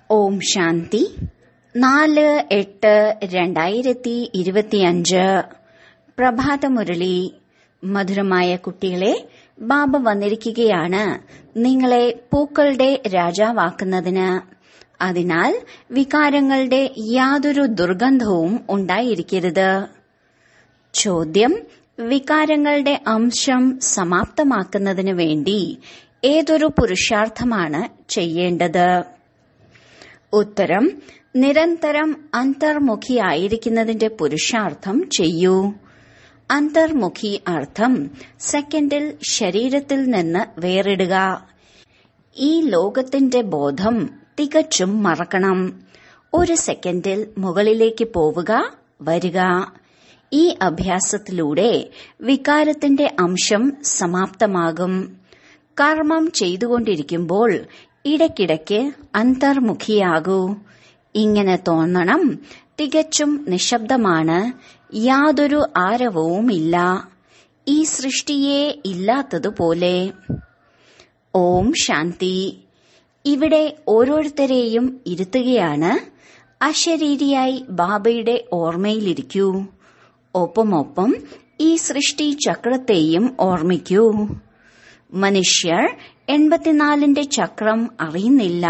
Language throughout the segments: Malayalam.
ഓം ശാന്തി നാല് എട്ട് രണ്ടായിരത്തി ഇരുപത്തിയഞ്ച് പ്രഭാതമുരളി മധുരമായ കുട്ടികളെ ബാബ വന്നിരിക്കുകയാണ് നിങ്ങളെ പൂക്കളുടെ രാജാവാക്കുന്നതിന് അതിനാൽ വികാരങ്ങളുടെ യാതൊരു ദുർഗന്ധവും ഉണ്ടായിരിക്കരുത് ചോദ്യം വികാരങ്ങളുടെ അംശം സമാപ്തമാക്കുന്നതിനു വേണ്ടി ഏതൊരു പുരുഷാർത്ഥമാണ് ചെയ്യേണ്ടത് ഉത്തരം നിരന്തരം അന്തർമുഖിയായിരിക്കുന്നതിന്റെ പുരുഷാർത്ഥം ചെയ്യൂ അന്തർമുഖി അർത്ഥം സെക്കൻഡിൽ ശരീരത്തിൽ നിന്ന് വേറിടുക ഈ ലോകത്തിന്റെ ബോധം തികച്ചും മറക്കണം ഒരു സെക്കൻഡിൽ മുകളിലേക്ക് പോവുക വരിക ഈ അഭ്യാസത്തിലൂടെ വികാരത്തിന്റെ അംശം സമാപ്തമാകും കർമ്മം ചെയ്തുകൊണ്ടിരിക്കുമ്പോൾ ഇടയ്ക്കിടയ്ക്ക് അന്തർമുഖിയാകൂ ഇങ്ങനെ തോന്നണം തികച്ചും നിശബ്ദമാണ് യാതൊരു ആരവവുമില്ല ഈ സൃഷ്ടിയെ ഇല്ലാത്തതുപോലെ ഓം ശാന്തി ഇവിടെ ഓരോരുത്തരെയും ഇരുത്തുകയാണ് അശരീരിയായി ബാബയുടെ ഓർമ്മയിലിരിക്കൂ ഒപ്പമൊപ്പം ഈ സൃഷ്ടി ചക്രത്തെയും ഓർമ്മിക്കൂ മനുഷ്യർ എൺപത്തിനാലിന്റെ ചക്രം അറിയുന്നില്ല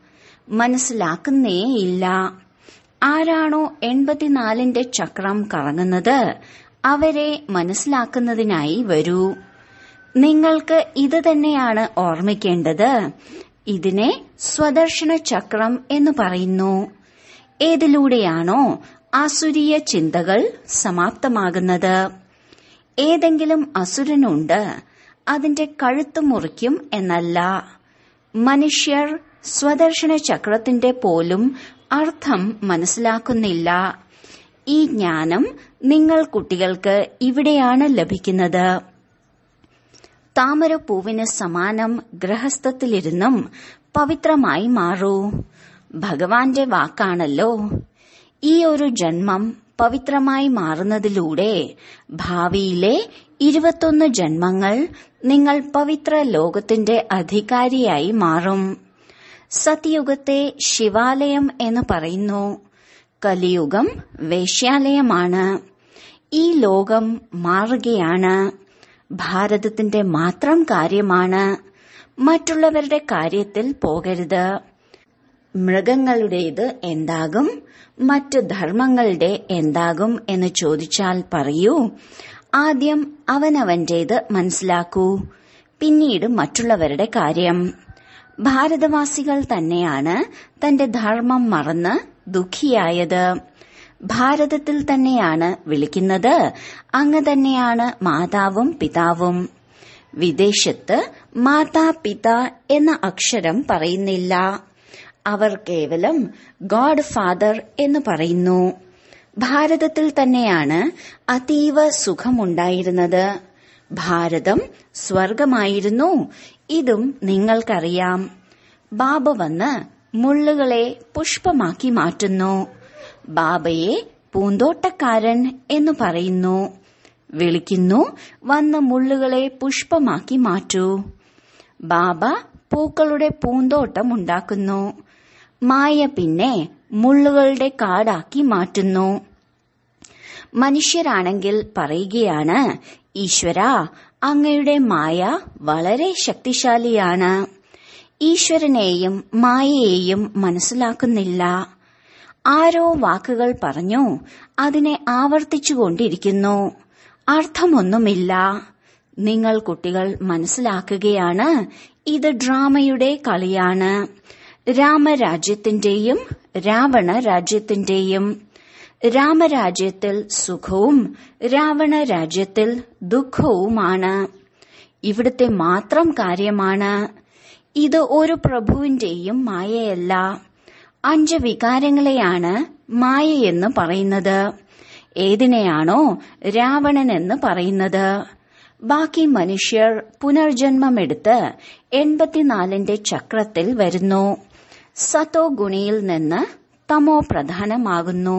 മനസ്സിലാക്കുന്നേയില്ല ആരാണോ എൺപത്തിനാലിന്റെ ചക്രം കറങ്ങുന്നത് അവരെ മനസ്സിലാക്കുന്നതിനായി വരൂ നിങ്ങൾക്ക് ഇത് തന്നെയാണ് ഓർമ്മിക്കേണ്ടത് ഇതിനെ സ്വദർശന ചക്രം എന്ന് പറയുന്നു ഏതിലൂടെയാണോ ആസുരീയ ചിന്തകൾ സമാപ്തമാകുന്നത് ഏതെങ്കിലും അസുരനുണ്ട് അതിന്റെ കഴുത്ത് മുറിക്കും എന്നല്ല മനുഷ്യർ സ്വദർശന ചക്രത്തിന്റെ പോലും അർത്ഥം മനസ്സിലാക്കുന്നില്ല ഈ ജ്ഞാനം നിങ്ങൾ കുട്ടികൾക്ക് ഇവിടെയാണ് ലഭിക്കുന്നത് താമരപ്പൂവിന് സമാനം ഗ്രഹസ്ഥത്തിലിരുന്നും പവിത്രമായി മാറൂ ഭഗവാന്റെ വാക്കാണല്ലോ ഈ ഒരു ജന്മം പവിത്രമായി മാറുന്നതിലൂടെ ഭാവിയിലെ ഇരുപത്തൊന്ന് ജന്മങ്ങൾ നിങ്ങൾ പവിത്ര ലോകത്തിന്റെ അധികാരിയായി മാറും സത്യയുഗത്തെ ശിവാലയം എന്ന് പറയുന്നു കലിയുഗം വേശ്യാലയമാണ് ഈ ലോകം മാറുകയാണ് ഭാരതത്തിന്റെ മാത്രം കാര്യമാണ് മറ്റുള്ളവരുടെ കാര്യത്തിൽ പോകരുത് മൃഗങ്ങളുടേത് എന്താകും മറ്റ് ധർമ്മങ്ങളുടെ എന്താകും എന്ന് ചോദിച്ചാൽ പറയൂ ആദ്യം അവനവന്റേത് മനസ്സിലാക്കൂ പിന്നീട് മറ്റുള്ളവരുടെ കാര്യം ഭാരതവാസികൾ തന്നെയാണ് തന്റെ ധർമ്മം മറന്ന് ദുഃഖിയായത് ഭാരതത്തിൽ തന്നെയാണ് വിളിക്കുന്നത് അങ്ങ് തന്നെയാണ് മാതാവും പിതാവും വിദേശത്ത് മാതാ പിത എന്ന അക്ഷരം പറയുന്നില്ല അവർ കേവലം ഗോഡ് ഫാദർ എന്ന് പറയുന്നു ഭാരതത്തിൽ തന്നെയാണ് അതീവ സുഖമുണ്ടായിരുന്നത് ഭാരതം സ്വർഗമായിരുന്നു ഇതും നിങ്ങൾക്കറിയാം ബാബ വന്ന് മുള്ളുകളെ പുഷ്പമാക്കി മാറ്റുന്നു ബാബയെ പൂന്തോട്ടക്കാരൻ എന്ന് പറയുന്നു വിളിക്കുന്നു വന്ന് മുള്ളുകളെ പുഷ്പമാക്കി മാറ്റൂ ബാബ പൂക്കളുടെ പൂന്തോട്ടം ഉണ്ടാക്കുന്നു മായ പിന്നെ മുള്ളുകളുടെ കാടാക്കി മാറ്റുന്നു മനുഷ്യരാണെങ്കിൽ പറയുകയാണ് ഈശ്വര അങ്ങയുടെ മായ വളരെ ശക്തിശാലിയാണ് ഈശ്വരനെയും മായയെയും മനസ്സിലാക്കുന്നില്ല ആരോ വാക്കുകൾ പറഞ്ഞു അതിനെ ആവർത്തിച്ചുകൊണ്ടിരിക്കുന്നു അർത്ഥമൊന്നുമില്ല നിങ്ങൾ കുട്ടികൾ മനസ്സിലാക്കുകയാണ് ഇത് ഡ്രാമയുടെ കളിയാണ് രാമരാജ്യത്തിന്റെയും രാവണ രാജ്യത്തിന്റെയും രാമരാജ്യത്തിൽ സുഖവും രാവണ രാജ്യത്തിൽ ദുഃഖവുമാണ് ഇവിടുത്തെ മാത്രം കാര്യമാണ് ഇത് ഒരു പ്രഭുവിന്റെയും മായയല്ല അഞ്ച് വികാരങ്ങളെയാണ് മായയെന്ന് പറയുന്നത് ഏതിനെയാണോ രാവണൻ എന്ന് പറയുന്നത് ബാക്കി മനുഷ്യർ പുനർജന്മമെടുത്ത് എൺപത്തിനാലിന്റെ ചക്രത്തിൽ വരുന്നു സതോ ഗുണിയിൽ നിന്ന് തമോ പ്രധാനമാകുന്നു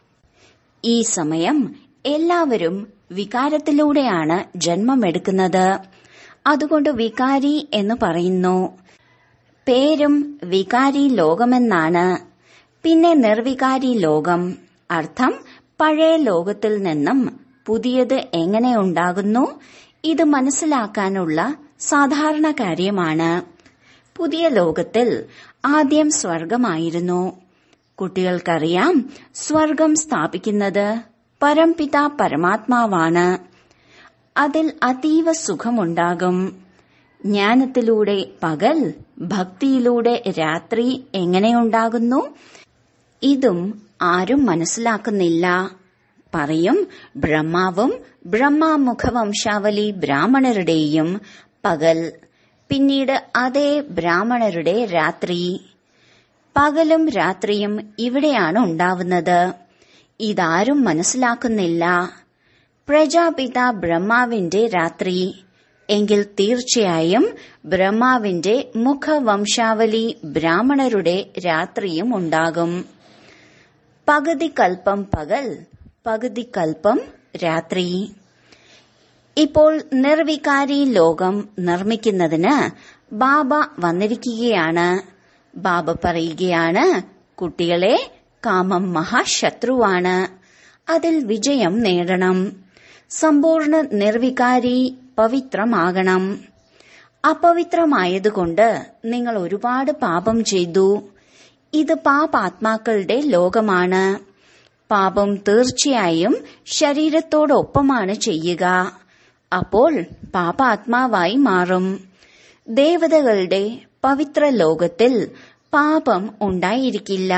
ഈ സമയം എല്ലാവരും വികാരത്തിലൂടെയാണ് ജന്മമെടുക്കുന്നത് അതുകൊണ്ട് വികാരി എന്ന് പറയുന്നു പേരും വികാരി ലോകമെന്നാണ് പിന്നെ നിർവികാരി ലോകം അർത്ഥം പഴയ ലോകത്തിൽ നിന്നും പുതിയത് എങ്ങനെ ഉണ്ടാകുന്നു ഇത് മനസ്സിലാക്കാനുള്ള സാധാരണ കാര്യമാണ് പുതിയ ലോകത്തിൽ ആദ്യം സ്വർഗമായിരുന്നു കുട്ടികൾക്കറിയാം സ്വർഗം സ്ഥാപിക്കുന്നത് പരംപിത പരമാത്മാവാണ് അതിൽ അതീവ സുഖമുണ്ടാകും ജ്ഞാനത്തിലൂടെ പകൽ ഭക്തിയിലൂടെ രാത്രി എങ്ങനെയുണ്ടാകുന്നു ഇതും ആരും മനസ്സിലാക്കുന്നില്ല പറയും ബ്രഹ്മാവും ബ്രഹ്മാമുഖവംശാവലി ബ്രാഹ്മണരുടെയും പകൽ പിന്നീട് അതേ ബ്രാഹ്മണരുടെ രാത്രി പകലും രാത്രിയും ഇവിടെയാണ് ഉണ്ടാവുന്നത് ഇതാരും മനസ്സിലാക്കുന്നില്ല പ്രജാപിത ബ്രഹ്മാവിന്റെ രാത്രി എങ്കിൽ തീർച്ചയായും ബ്രഹ്മാവിന്റെ മുഖവംശാവലി ബ്രാഹ്മണരുടെ രാത്രിയും ഉണ്ടാകും പകുതി കൽപ്പം പകൽ പകുതി കൽപ്പം രാത്രി ഇപ്പോൾ നിർവികാരി ലോകം നിർമ്മിക്കുന്നതിന് ബാബ വന്നിരിക്കുകയാണ് ബാബ പറയുകയാണ് കുട്ടികളെ കാമം മഹാശത്രുവാണ് അതിൽ വിജയം നേടണം സമ്പൂർണ്ണ നിർവികാരി പവിത്രമാകണം അപവിത്രമായതുകൊണ്ട് നിങ്ങൾ ഒരുപാട് പാപം ചെയ്തു ഇത് പാപാത്മാക്കളുടെ ലോകമാണ് പാപം തീർച്ചയായും ശരീരത്തോടൊപ്പമാണ് ചെയ്യുക അപ്പോൾ പാപാത്മാവായി മാറും ദേവതകളുടെ പവിത്ര ലോകത്തിൽ പാപം ഉണ്ടായിരിക്കില്ല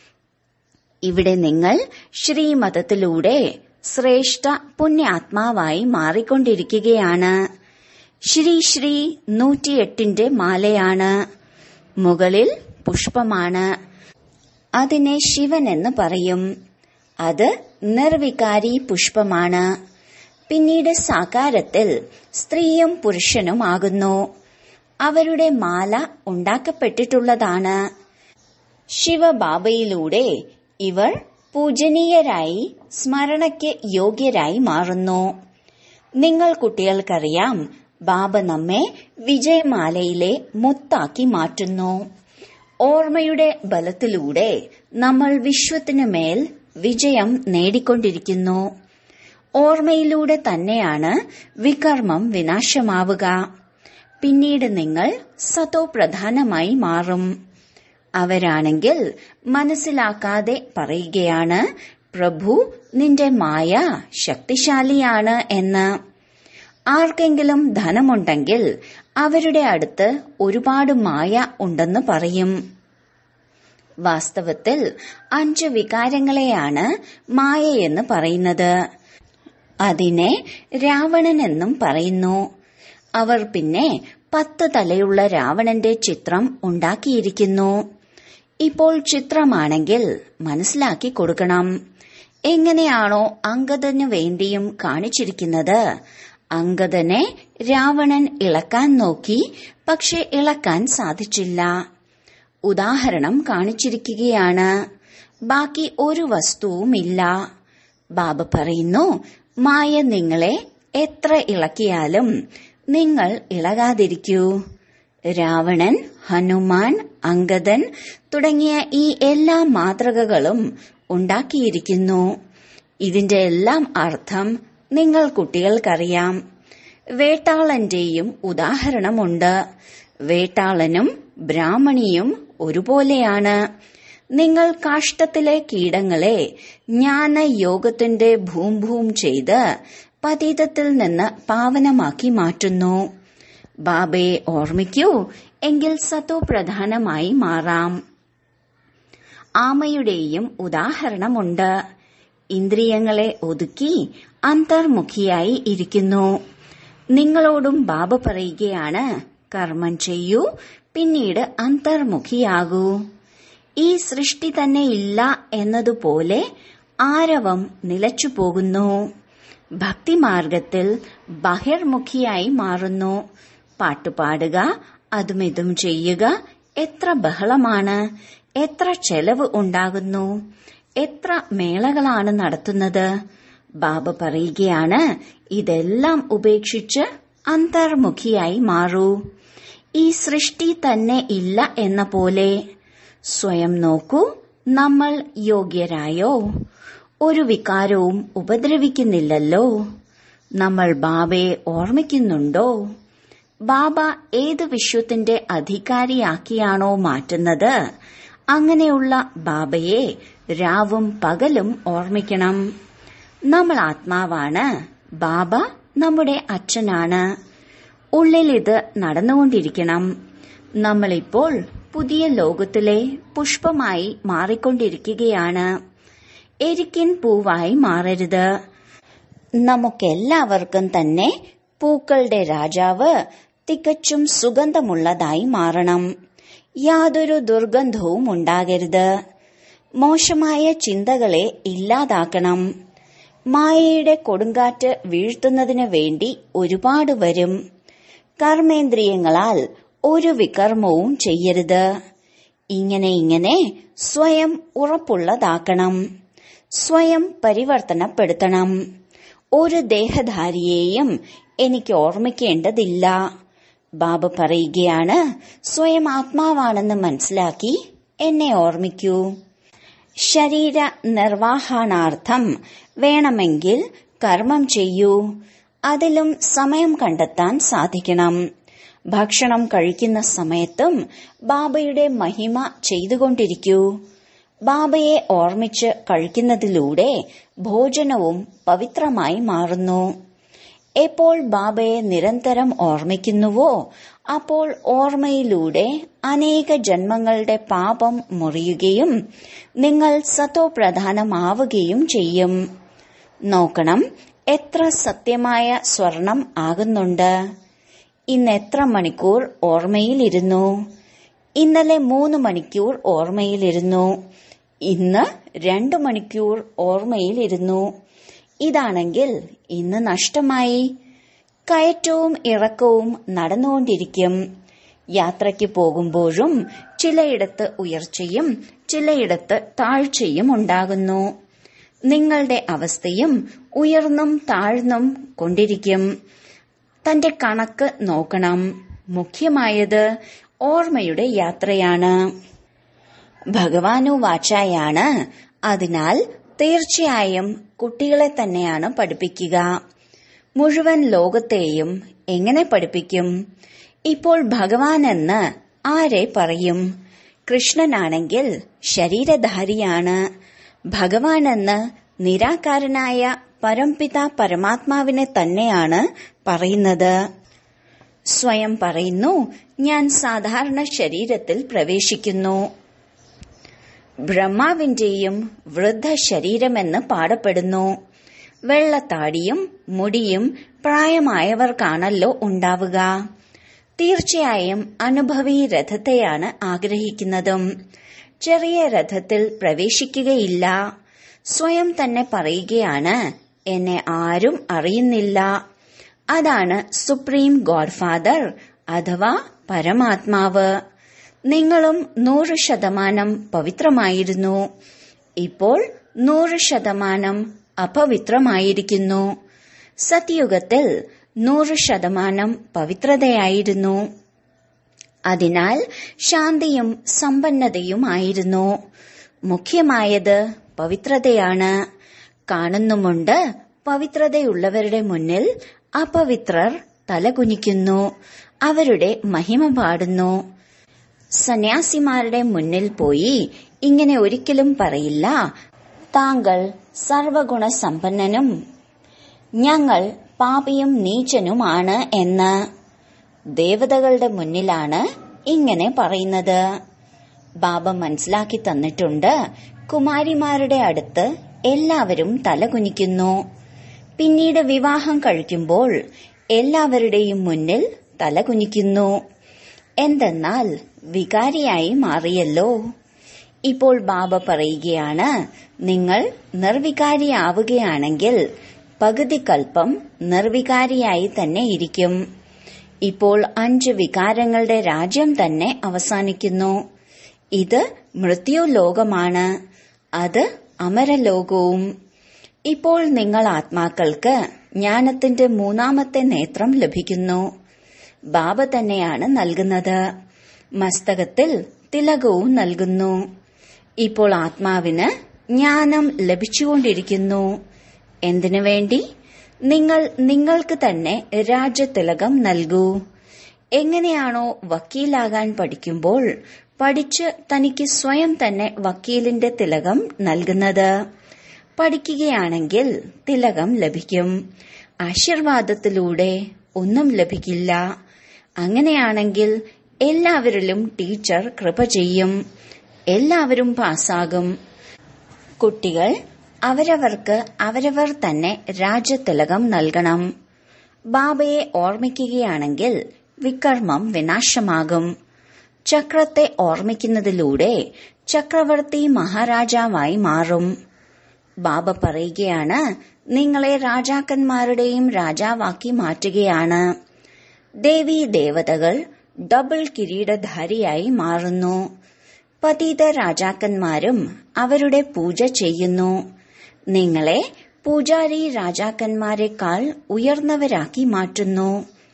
ഇവിടെ നിങ്ങൾ ശ്രീമതത്തിലൂടെ ശ്രേഷ്ഠ പുണ്യാത്മാവായി മാറിക്കൊണ്ടിരിക്കുകയാണ് ശ്രീ ശ്രീ നൂറ്റിയെട്ടിന്റെ മാലയാണ് മുകളിൽ പുഷ്പമാണ് അതിനെ ശിവൻ എന്ന് പറയും അത് നിർവികാരി പുഷ്പമാണ് പിന്നീട് സാകാരത്തിൽ സ്ത്രീയും പുരുഷനുമാകുന്നു അവരുടെ മാല ഉണ്ടാക്കപ്പെട്ടിട്ടുള്ളതാണ് ശിവബാബയിലൂടെ ഇവർ പൂജനീയരായി സ്മരണയ്ക്ക് യോഗ്യരായി മാറുന്നു നിങ്ങൾ കുട്ടികൾക്കറിയാം ബാബ നമ്മെ വിജയമാലയിലെ മുത്താക്കി മാറ്റുന്നു ഓർമ്മയുടെ ബലത്തിലൂടെ നമ്മൾ വിശ്വത്തിനു മേൽ വിജയം നേടിക്കൊണ്ടിരിക്കുന്നു ഓർമ്മയിലൂടെ തന്നെയാണ് വികർമ്മം വിനാശമാവുക പിന്നീട് നിങ്ങൾ സതോ പ്രധാനമായി മാറും അവരാണെങ്കിൽ മനസ്സിലാക്കാതെ പറയുകയാണ് പ്രഭു നിന്റെ മായ ശക്തിശാലിയാണ് എന്ന് ആർക്കെങ്കിലും ധനമുണ്ടെങ്കിൽ അവരുടെ അടുത്ത് ഒരുപാട് മായ ഉണ്ടെന്ന് പറയും വാസ്തവത്തിൽ അഞ്ച് വികാരങ്ങളെയാണ് മായയെന്ന് പറയുന്നത് അതിനെ രാവണൻ എന്നും പറയുന്നു അവർ പിന്നെ പത്ത് തലയുള്ള രാവണന്റെ ചിത്രം ഉണ്ടാക്കിയിരിക്കുന്നു ഇപ്പോൾ ചിത്രമാണെങ്കിൽ മനസ്സിലാക്കി കൊടുക്കണം എങ്ങനെയാണോ അങ്കദന് വേണ്ടിയും കാണിച്ചിരിക്കുന്നത് അങ്കദനെ രാവണൻ ഇളക്കാൻ നോക്കി പക്ഷെ ഇളക്കാൻ സാധിച്ചില്ല ഉദാഹരണം കാണിച്ചിരിക്കുകയാണ് ബാക്കി ഒരു വസ്തുവുമില്ല ബാബ പറയുന്നു മായ നിങ്ങളെ എത്ര ഇളക്കിയാലും നിങ്ങൾ ഇളകാതിരിക്കൂ രാവണൻ ഹനുമാൻ അങ്കദൻ തുടങ്ങിയ ഈ എല്ലാ മാതൃകകളും ഉണ്ടാക്കിയിരിക്കുന്നു ഇതിന്റെ എല്ലാം അർത്ഥം നിങ്ങൾ കുട്ടികൾക്കറിയാം വേട്ടാളന്റെയും ഉദാഹരണമുണ്ട് വേട്ടാളനും ബ്രാഹ്മണിയും ഒരുപോലെയാണ് നിങ്ങൾ കാഷ്ടത്തിലെ കീടങ്ങളെ ജ്ഞാനയോഗത്തിന്റെ ഭൂം ഭൂം ചെയ്ത് പതീതത്തിൽ നിന്ന് പാവനമാക്കി മാറ്റുന്നു ബാബയെ ഓർമ്മിക്കൂ എങ്കിൽ സത്തോ പ്രധാനമായി മാറാം ആമയുടെയും ഉദാഹരണമുണ്ട് ഇന്ദ്രിയങ്ങളെ ഒതുക്കി അന്തർമുഖിയായി ഇരിക്കുന്നു നിങ്ങളോടും ബാബ പറയുകയാണ് കർമ്മം ചെയ്യൂ പിന്നീട് അന്തർമുഖിയാകൂ ഈ സൃഷ്ടി തന്നെ ഇല്ല എന്നതുപോലെ ആരവം നിലച്ചു പോകുന്നു ഭക്തിമാർഗത്തിൽ ബഹിർമുഖിയായി മാറുന്നു പാട്ടുപാടുക അതും ഇതും ചെയ്യുക എത്ര ബഹളമാണ് എത്ര ചെലവ് ഉണ്ടാകുന്നു എത്ര മേളകളാണ് നടത്തുന്നത് ബാബ പറയുകയാണ് ഇതെല്ലാം ഉപേക്ഷിച്ച് അന്തർമുഖിയായി മാറൂ ഈ സൃഷ്ടി തന്നെ ഇല്ല എന്ന പോലെ സ്വയം നോക്കൂ നമ്മൾ യോഗ്യരായോ ഒരു വികാരവും ഉപദ്രവിക്കുന്നില്ലല്ലോ നമ്മൾ ബാബയെ ഓർമ്മിക്കുന്നുണ്ടോ ബാബ ഏത് വിശ്വത്തിന്റെ അധികാരിയാക്കിയാണോ മാറ്റുന്നത് അങ്ങനെയുള്ള ബാബയെ രാവും പകലും ഓർമ്മിക്കണം നമ്മൾ ആത്മാവാണ് ബാബ നമ്മുടെ അച്ഛനാണ് ഉള്ളിൽ ഇത് നടന്നുകൊണ്ടിരിക്കണം നമ്മളിപ്പോൾ പുതിയ ലോകത്തിലെ പുഷ്പമായി മാറിക്കൊണ്ടിരിക്കുകയാണ് എരിക്കിൻ പൂവായി മാറരുത് നമുക്കെല്ലാവർക്കും തന്നെ പൂക്കളുടെ രാജാവ് തികച്ചും സുഗന്ധമുള്ളതായി മാറണം യാതൊരു ദുർഗന്ധവും ഉണ്ടാകരുത് മോശമായ ചിന്തകളെ ഇല്ലാതാക്കണം മായയുടെ കൊടുങ്കാറ്റ് വീഴ്ത്തുന്നതിന് വേണ്ടി ഒരുപാട് വരും കർമ്മേന്ദ്രിയങ്ങളാൽ ഒരു വികർമ്മവും ചെയ്യരുത് ഇങ്ങനെ ഇങ്ങനെ സ്വയം ഉറപ്പുള്ളതാക്കണം സ്വയം പരിവർത്തനപ്പെടുത്തണം ഒരു ദേഹധാരിയെയും എനിക്ക് ഓർമ്മിക്കേണ്ടതില്ല ബാബ പറയുകയാണ് സ്വയം ആത്മാവാണെന്ന് മനസ്സിലാക്കി എന്നെ ഓർമ്മിക്കൂ ശരീര നിർവാഹണാർത്ഥം വേണമെങ്കിൽ കർമ്മം ചെയ്യൂ അതിലും സമയം കണ്ടെത്താൻ സാധിക്കണം ഭക്ഷണം കഴിക്കുന്ന സമയത്തും ബാബയുടെ മഹിമ ചെയ്തുകൊണ്ടിരിക്കൂ ബാബയെ ഓർമ്മിച്ച് കഴിക്കുന്നതിലൂടെ ഭോജനവും പവിത്രമായി മാറുന്നു എപ്പോൾ ബാബയെ നിരന്തരം ഓർമ്മിക്കുന്നുവോ അപ്പോൾ ഓർമ്മയിലൂടെ അനേക ജന്മങ്ങളുടെ പാപം മുറിയുകയും നിങ്ങൾ സത്തോ പ്രധാനമാവുകയും ചെയ്യും നോക്കണം എത്ര സത്യമായ സ്വർണം ആകുന്നുണ്ട് ഇന്ന് എത്ര മണിക്കൂർ ഓർമ്മയിലിരുന്നു ഇന്നലെ മൂന്ന് മണിക്കൂർ ഓർമ്മയിലിരുന്നു ഇന്ന് രണ്ടു മണിക്കൂർ ഓർമ്മയിലിരുന്നു ഇതാണെങ്കിൽ ഇന്ന് നഷ്ടമായി കയറ്റവും ഇറക്കവും നടന്നുകൊണ്ടിരിക്കും യാത്രയ്ക്ക് പോകുമ്പോഴും ചിലയിടത്ത് ഉയർച്ചയും ചിലയിടത്ത് താഴ്ചയും ഉണ്ടാകുന്നു നിങ്ങളുടെ അവസ്ഥയും ഉയർന്നും താഴ്ന്നും കൊണ്ടിരിക്കും തന്റെ കണക്ക് നോക്കണം മുഖ്യമായത് ഓർമ്മയുടെ യാത്രയാണ് ഭഗവാനു വാച്ചായാണ് അതിനാൽ തീർച്ചയായും കുട്ടികളെ തന്നെയാണ് പഠിപ്പിക്കുക മുഴുവൻ ലോകത്തെയും എങ്ങനെ പഠിപ്പിക്കും ഇപ്പോൾ ഭഗവാൻ എന്ന് ആരെ പറയും കൃഷ്ണനാണെങ്കിൽ ശരീരധാരിയാണ് ഭഗവാൻ എന്ന് നിരാകാരനായ പരംപിത പരമാത്മാവിനെ തന്നെയാണ് പറയുന്നത് സ്വയം പറയുന്നു ഞാൻ സാധാരണ ശരീരത്തിൽ പ്രവേശിക്കുന്നു ബ്രഹ്മാവിന്റെയും വൃദ്ധ ശരീരമെന്ന് പാടപ്പെടുന്നു വെള്ളത്താടിയും മുടിയും പ്രായമായവർക്കാണല്ലോ ഉണ്ടാവുക തീർച്ചയായും അനുഭവി രഥത്തെയാണ് ആഗ്രഹിക്കുന്നതും ചെറിയ രഥത്തിൽ പ്രവേശിക്കുകയില്ല സ്വയം തന്നെ പറയുകയാണ് എന്നെ ആരും അറിയുന്നില്ല അതാണ് സുപ്രീം ഗോഡ്ഫാദർ അഥവാ പരമാത്മാവ് നിങ്ങളും നൂറ് ശതമാനം പവിത്രമായിരുന്നു ഇപ്പോൾ നൂറ് ശതമാനം അപവിത്രമായിരിക്കുന്നു സത്യുഗത്തിൽ നൂറ് ശതമാനം പവിത്രതയായിരുന്നു അതിനാൽ ശാന്തിയും സമ്പന്നതയുമായിരുന്നു മുഖ്യമായത് പവിത്രതയാണ് കാണുന്നുമുണ്ട് പവിത്രതയുള്ളവരുടെ മുന്നിൽ അപവിത്രർ തലകുനിക്കുന്നു അവരുടെ മഹിമ പാടുന്നു സന്യാസിമാരുടെ മുന്നിൽ പോയി ഇങ്ങനെ ഒരിക്കലും പറയില്ല താങ്കൾ സർവഗുണസമ്പന്നനും ഞങ്ങൾ പാപിയും നീചനുമാണ് എന്ന് ദേവതകളുടെ മുന്നിലാണ് ഇങ്ങനെ പറയുന്നത് ബാബ മനസ്സിലാക്കി തന്നിട്ടുണ്ട് കുമാരിമാരുടെ അടുത്ത് എല്ലാവരും തലകുനിക്കുന്നു പിന്നീട് വിവാഹം കഴിക്കുമ്പോൾ എല്ലാവരുടെയും മുന്നിൽ തലകുനിക്കുന്നു എന്തെന്നാൽ വികാരിയായി മാറിയല്ലോ ഇപ്പോൾ ബാബ പറയുകയാണ് നിങ്ങൾ നിർവികാരിയാവുകയാണെങ്കിൽ പകുതി കൽപ്പം നിർവികാരിയായി തന്നെ ഇരിക്കും ഇപ്പോൾ അഞ്ച് വികാരങ്ങളുടെ രാജ്യം തന്നെ അവസാനിക്കുന്നു ഇത് മൃത്യു ലോകമാണ് അത് അമരലോകവും ഇപ്പോൾ നിങ്ങൾ ആത്മാക്കൾക്ക് ജ്ഞാനത്തിന്റെ മൂന്നാമത്തെ നേത്രം ലഭിക്കുന്നു ബാബ തന്നെയാണ് നൽകുന്നത് മസ്തകത്തിൽ തിലകവും നൽകുന്നു ഇപ്പോൾ ആത്മാവിന് ജ്ഞാനം ലഭിച്ചുകൊണ്ടിരിക്കുന്നു എന്തിനു വേണ്ടി നിങ്ങൾ നിങ്ങൾക്ക് തന്നെ രാജതിലകം നൽകൂ എങ്ങനെയാണോ വക്കീലാകാൻ പഠിക്കുമ്പോൾ പഠിച്ച് തനിക്ക് സ്വയം തന്നെ വക്കീലിന്റെ തിലകം നൽകുന്നത് പഠിക്കുകയാണെങ്കിൽ തിലകം ലഭിക്കും ആശീർവാദത്തിലൂടെ ഒന്നും ലഭിക്കില്ല അങ്ങനെയാണെങ്കിൽ എല്ലാവരിലും ടീച്ചർ കൃപ ചെയ്യും എല്ലാവരും പാസ്സാകും കുട്ടികൾ അവരവർക്ക് അവരവർ തന്നെ രാജതിലകം നൽകണം ബാബയെ ഓർമ്മിക്കുകയാണെങ്കിൽ വികർമ്മം വിനാശമാകും ചക്രത്തെ ഓർമ്മിക്കുന്നതിലൂടെ ചക്രവർത്തി മഹാരാജാവായി മാറും ബാബ പറയുകയാണ് നിങ്ങളെ രാജാക്കന്മാരുടെയും രാജാവാക്കി മാറ്റുകയാണ് ദേവീ ദേവതകൾ ഡബിൾ കിരീടധാരിയായി മാറുന്നു പതിത രാജാക്കന്മാരും അവരുടെ പൂജ ചെയ്യുന്നു നിങ്ങളെ പൂജാരി രാജാക്കന്മാരെക്കാൾ ഉയർന്നവരാക്കി മാറ്റുന്നു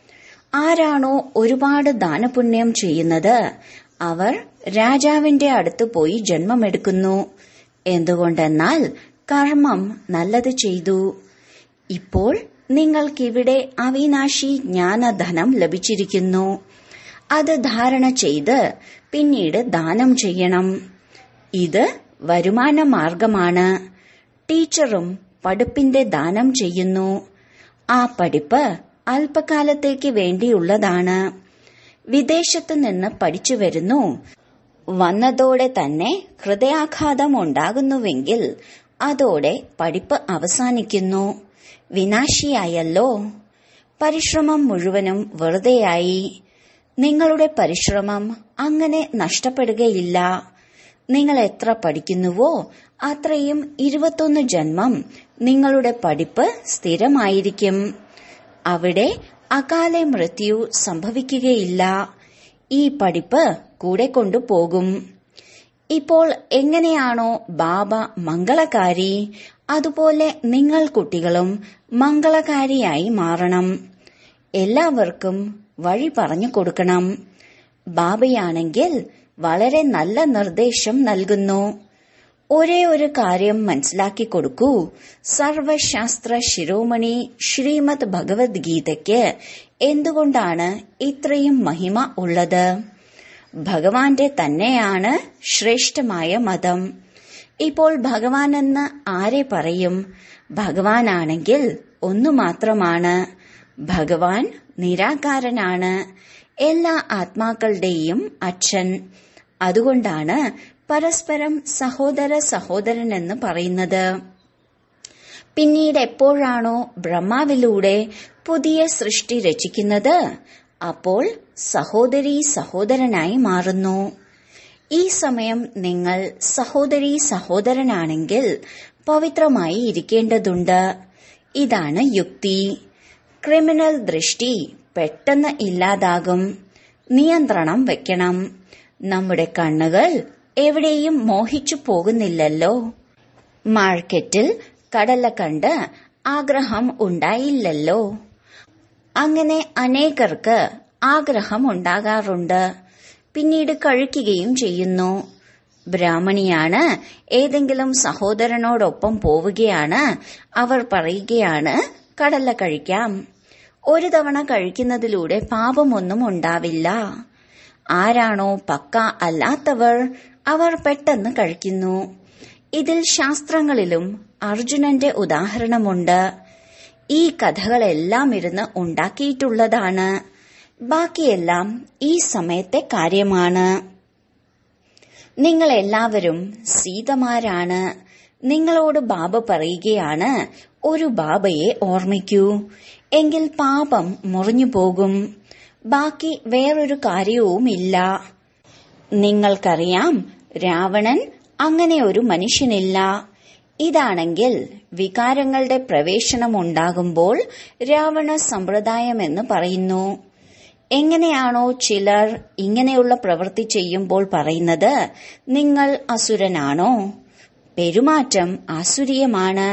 ആരാണോ ഒരുപാട് ദാനപുണ്യം ചെയ്യുന്നത് അവർ രാജാവിന്റെ അടുത്ത് പോയി ജന്മമെടുക്കുന്നു എന്തുകൊണ്ടെന്നാൽ കർമ്മം നല്ലത് ചെയ്തു ഇപ്പോൾ നിങ്ങൾക്കിവിടെ അവിനാശി ജ്ഞാനധനം ലഭിച്ചിരിക്കുന്നു അത് ധാരണ ചെയ്ത് പിന്നീട് ദാനം ചെയ്യണം ഇത് വരുമാന മാർഗമാണ് ടീച്ചറും പഠിപ്പിന്റെ ദാനം ചെയ്യുന്നു ആ പഠിപ്പ് അല്പകാലത്തേക്ക് വേണ്ടിയുള്ളതാണ് വിദേശത്ത് നിന്ന് പഠിച്ചു വരുന്നു വന്നതോടെ തന്നെ ഹൃദയാഘാതം ഉണ്ടാകുന്നുവെങ്കിൽ അതോടെ പഠിപ്പ് അവസാനിക്കുന്നു വിനാശിയായല്ലോ പരിശ്രമം മുഴുവനും വെറുതെയായി നിങ്ങളുടെ പരിശ്രമം അങ്ങനെ നഷ്ടപ്പെടുകയില്ല നിങ്ങൾ എത്ര പഠിക്കുന്നുവോ അത്രയും ഇരുപത്തൊന്ന് ജന്മം നിങ്ങളുടെ പഠിപ്പ് സ്ഥിരമായിരിക്കും അവിടെ അകാലെ മൃത്യു സംഭവിക്കുകയില്ല ഈ പഠിപ്പ് കൂടെ കൊണ്ടുപോകും ഇപ്പോൾ എങ്ങനെയാണോ ബാബ മംഗളകാരി അതുപോലെ നിങ്ങൾ കുട്ടികളും മംഗളകാരിയായി മാറണം എല്ലാവർക്കും വഴി പറഞ്ഞു കൊടുക്കണം ബാബയാണെങ്കിൽ വളരെ നല്ല നിർദ്ദേശം നൽകുന്നു ഒരേ ഒരു കാര്യം മനസ്സിലാക്കി കൊടുക്കൂ സർവശാസ്ത്ര ശിരോമണി ശ്രീമദ് ഭഗവത്ഗീതയ്ക്ക് എന്തുകൊണ്ടാണ് ഇത്രയും മഹിമ ഉള്ളത് ഭഗവാന്റെ തന്നെയാണ് ശ്രേഷ്ഠമായ മതം ഇപ്പോൾ ഭഗവാൻ എന്ന് ആരെ പറയും ഭഗവാനാണെങ്കിൽ ഒന്നു മാത്രമാണ് ഭഗവാൻ നിരാകാരനാണ് എല്ലാ ആത്മാക്കളുടെയും അച്ഛൻ അതുകൊണ്ടാണ് പരസ്പരം സഹോദര സഹോദരൻ എന്ന് പറയുന്നത് പിന്നീട് എപ്പോഴാണോ ബ്രഹ്മാവിലൂടെ പുതിയ സൃഷ്ടി രചിക്കുന്നത് അപ്പോൾ സഹോദരി സഹോദരനായി മാറുന്നു ഈ സമയം നിങ്ങൾ സഹോദരി സഹോദരനാണെങ്കിൽ പവിത്രമായി ഇരിക്കേണ്ടതുണ്ട് ഇതാണ് യുക്തി ക്രിമിനൽ ദൃഷ്ടി പെട്ടെന്ന് ഇല്ലാതാകും നിയന്ത്രണം വെക്കണം നമ്മുടെ കണ്ണുകൾ എവിടെയും മോഹിച്ചു പോകുന്നില്ലല്ലോ മാർക്കറ്റിൽ കടല കണ്ട് ആഗ്രഹം ഉണ്ടായില്ലല്ലോ അങ്ങനെ അനേകർക്ക് ആഗ്രഹം ഉണ്ടാകാറുണ്ട് പിന്നീട് കഴിക്കുകയും ചെയ്യുന്നു ബ്രാഹ്മണിയാണ് ഏതെങ്കിലും സഹോദരനോടൊപ്പം പോവുകയാണ് അവർ പറയുകയാണ് കടല കഴിക്കാം ഒരു തവണ കഴിക്കുന്നതിലൂടെ പാപമൊന്നും ഉണ്ടാവില്ല ആരാണോ പക്ക അല്ലാത്തവർ അവർ പെട്ടെന്ന് കഴിക്കുന്നു ഇതിൽ ശാസ്ത്രങ്ങളിലും അർജുനന്റെ ഉദാഹരണമുണ്ട് ഈ കഥകളെല്ലാം ഇരുന്ന് ഉണ്ടാക്കിയിട്ടുള്ളതാണ് ബാക്കിയെല്ലാം ഈ സമയത്തെ കാര്യമാണ് നിങ്ങൾ എല്ലാവരും സീതമാരാണ് നിങ്ങളോട് ബാബ പറയുകയാണ് ഒരു ബാബയെ ഓർമ്മിക്കൂ എങ്കിൽ പാപം മുറിഞ്ഞു പോകും ബാക്കി വേറൊരു കാര്യവുമില്ല നിങ്ങൾക്കറിയാം രാവണൻ അങ്ങനെ ഒരു മനുഷ്യനില്ല ഇതാണെങ്കിൽ വികാരങ്ങളുടെ പ്രവേശനമുണ്ടാകുമ്പോൾ രാവണ സമ്പ്രദായമെന്ന് പറയുന്നു എങ്ങനെയാണോ ചിലർ ഇങ്ങനെയുള്ള പ്രവൃത്തി ചെയ്യുമ്പോൾ പറയുന്നത് നിങ്ങൾ അസുരനാണോ പെരുമാറ്റം ആസുരീയമാണ്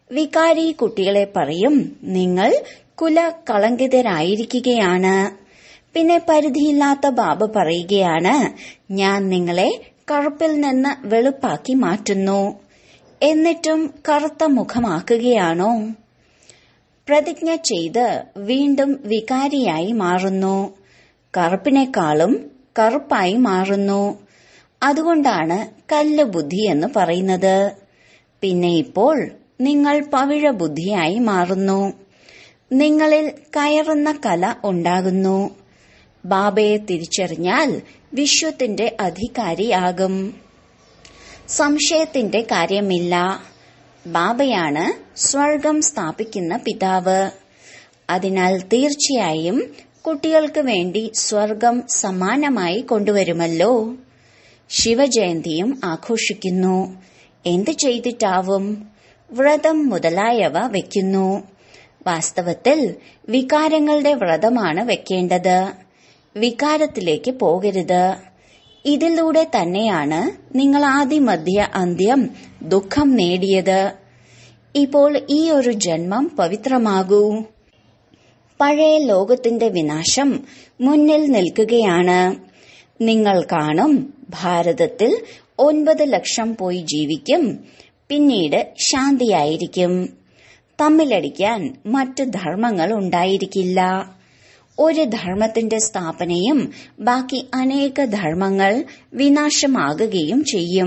വികാരി കുട്ടികളെ പറയും നിങ്ങൾ കുല കളങ്കിതരായിരിക്കുകയാണ് പിന്നെ പരിധിയില്ലാത്ത ബാബ പറയുകയാണ് ഞാൻ നിങ്ങളെ കറുപ്പിൽ നിന്ന് വെളുപ്പാക്കി മാറ്റുന്നു എന്നിട്ടും കറുത്ത മുഖമാക്കുകയാണോ പ്രതിജ്ഞ ചെയ്ത് വീണ്ടും വികാരിയായി മാറുന്നു കറുപ്പിനേക്കാളും കറുപ്പായി മാറുന്നു അതുകൊണ്ടാണ് കല്ല് ബുദ്ധി എന്ന് പറയുന്നത് പിന്നെ ഇപ്പോൾ നിങ്ങൾ പവിഴ ബുദ്ധിയായി മാറുന്നു നിങ്ങളിൽ കയറുന്ന കല ഉണ്ടാകുന്നു ബാബയെ തിരിച്ചറിഞ്ഞാൽ വിശ്വത്തിന്റെ അധികാരിയാകും സംശയത്തിന്റെ കാര്യമില്ല ബാബയാണ് സ്വർഗം സ്ഥാപിക്കുന്ന പിതാവ് അതിനാൽ തീർച്ചയായും കുട്ടികൾക്ക് വേണ്ടി സ്വർഗം സമാനമായി കൊണ്ടുവരുമല്ലോ ശിവജയന്തിയും ആഘോഷിക്കുന്നു എന്ത് ചെയ്തിട്ടാവും വ്രതം മുതലായവ വെക്കുന്നു വാസ്തവത്തിൽ വികാരങ്ങളുടെ വ്രതമാണ് വെക്കേണ്ടത് വികാരത്തിലേക്ക് പോകരുത് ഇതിലൂടെ തന്നെയാണ് നിങ്ങൾ ആദിമധ്യ അന്ത്യം ദുഃഖം നേടിയത് ഇപ്പോൾ ഈ ഒരു ജന്മം പവിത്രമാകൂ പഴയ ലോകത്തിന്റെ വിനാശം മുന്നിൽ നിൽക്കുകയാണ് നിങ്ങൾ കാണും ഭാരതത്തിൽ ഒൻപത് ലക്ഷം പോയി ജീവിക്കും പിന്നീട് ശാന്തിയായിരിക്കും തമ്മിലടിക്കാൻ മറ്റ് ധർമ്മങ്ങൾ ഉണ്ടായിരിക്കില്ല ഒരു ധർമ്മത്തിന്റെ സ്ഥാപനയും ബാക്കി അനേക ധർമ്മങ്ങൾ വിനാശമാകുകയും ചെയ്യും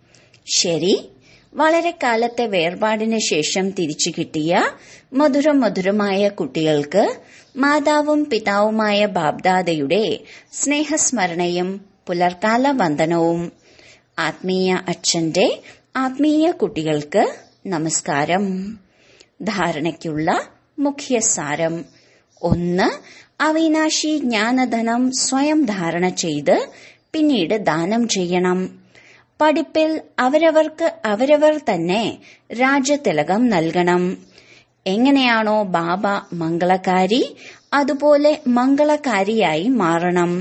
ശരി വളരെ കാലത്തെ വേർപാടിന് ശേഷം തിരിച്ചു കിട്ടിയ മധുരം മധുരമായ കുട്ടികൾക്ക് മാതാവും പിതാവുമായ ബാബ്ദാദയുടെ സ്നേഹസ്മരണയും പുലർക്കാല വന്ദനവും ആത്മീയ അച്ഛന്റെ ആത്മീയ കുട്ടികൾക്ക് നമസ്കാരം ധാരണയ്ക്കുള്ള മുഖ്യ സാരം ഒന്ന് അവിനാശി ജ്ഞാനധനം സ്വയം ധാരണ ചെയ്ത് പിന്നീട് ദാനം ചെയ്യണം പഠിപ്പിൽ അവരവർക്ക് അവരവർ തന്നെ രാജതിലകം നൽകണം എങ്ങനെയാണോ ബാബ മംഗളകാരി അതുപോലെ മംഗളകാരിയായി മാറണം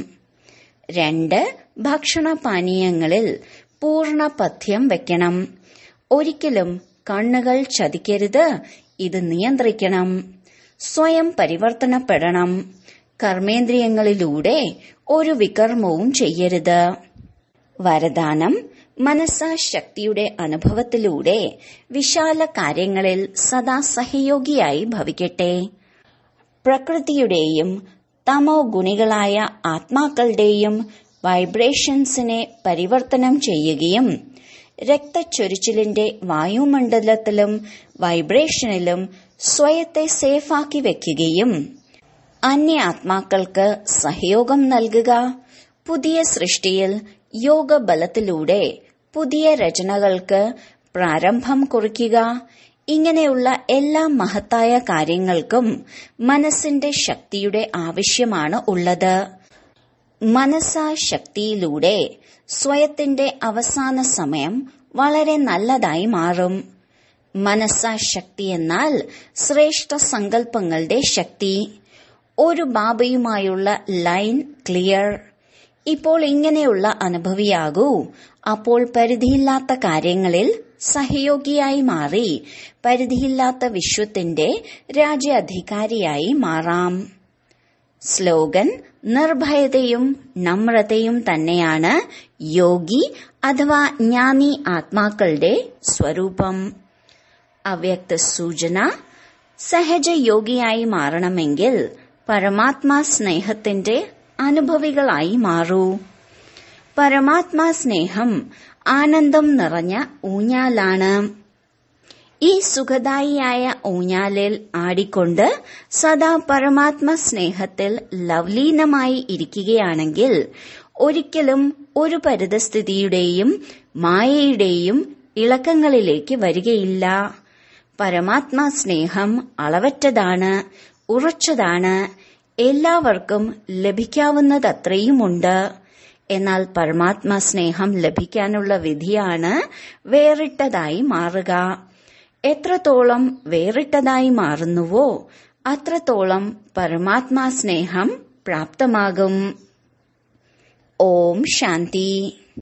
രണ്ട് ഭക്ഷണപാനീയങ്ങളിൽ പൂർണ്ണ പഥ്യം വെക്കണം ഒരിക്കലും കണ്ണുകൾ ചതിക്കരുത് ഇത് നിയന്ത്രിക്കണം സ്വയം പരിവർത്തനപ്പെടണം കർമ്മേന്ദ്രിയങ്ങളിലൂടെ ഒരു വികർമ്മവും ചെയ്യരുത് വരദാനം മനസ്സാശക്തിയുടെ അനുഭവത്തിലൂടെ വിശാല കാര്യങ്ങളിൽ സദാ സഹയോഗിയായി ഭവിക്കട്ടെ പ്രകൃതിയുടെയും തമോ ഗുണികളായ ആത്മാക്കളുടെയും വൈബ്രേഷൻസിനെ പരിവർത്തനം ചെയ്യുകയും രക്തച്ചൊരിച്ചിലിന്റെ വായുമണ്ഡലത്തിലും വൈബ്രേഷനിലും സ്വയത്തെ സേഫാക്കി വെക്കുകയും അന്യ ആത്മാക്കൾക്ക് സഹയോഗം നൽകുക പുതിയ സൃഷ്ടിയിൽ യോഗബലത്തിലൂടെ പുതിയ രചനകൾക്ക് പ്രാരംഭം കുറിക്കുക ഇങ്ങനെയുള്ള എല്ലാ മഹത്തായ കാര്യങ്ങൾക്കും മനസ്സിന്റെ ശക്തിയുടെ ആവശ്യമാണ് ഉള്ളത് മനസ്സാ ശക്തിയിലൂടെ സ്വയത്തിന്റെ അവസാന സമയം വളരെ നല്ലതായി മാറും മനസ്സാ ശക്തി എന്നാൽ ശ്രേഷ്ഠ സങ്കല്പങ്ങളുടെ ശക്തി ഒരു ബാബയുമായുള്ള ലൈൻ ക്ലിയർ ഇപ്പോൾ ഇങ്ങനെയുള്ള അനുഭവിയാകൂ അപ്പോൾ പരിധിയില്ലാത്ത കാര്യങ്ങളിൽ സഹയോഗിയായി മാറി പരിധിയില്ലാത്ത വിശ്വത്തിന്റെ രാജ്യാധികാരിയായി മാറാം സ്ലോഗൻ നിർഭയതയും നമ്രതയും തന്നെയാണ് യോഗി അഥവാ ജ്ഞാനി ആത്മാക്കളുടെ സ്വരൂപം അവ്യക്ത സൂചന സഹജ യോഗിയായി മാറണമെങ്കിൽ പരമാത്മാ സ്നേഹത്തിന്റെ അനുഭവികളായി മാറൂ പരമാത്മാ സ്നേഹം ആനന്ദം നിറഞ്ഞ ഊഞ്ഞാലാണ് ഈ സുഖദായിയായ ഊഞ്ഞാലിൽ ആടിക്കൊണ്ട് സദാ പരമാത്മ സ്നേഹത്തിൽ ലവ്ലീനമായി ഇരിക്കുകയാണെങ്കിൽ ഒരിക്കലും ഒരു പരിതസ്ഥിതിയുടെയും മായയുടെയും ഇളക്കങ്ങളിലേക്ക് വരികയില്ല പരമാത്മാ സ്നേഹം അളവറ്റതാണ് ഉറച്ചതാണ് എല്ലാവർക്കും ലഭിക്കാവുന്നതത്രയുമുണ്ട് എന്നാൽ പരമാത്മാ സ്നേഹം ലഭിക്കാനുള്ള വിധിയാണ് വേറിട്ടതായി മാറുക എത്രത്തോളം വേറിട്ടതായി മാറുന്നുവോ അത്രത്തോളം പരമാത്മാ സ്നേഹം പ്രാപ്തമാകും ഓം ശാന്തി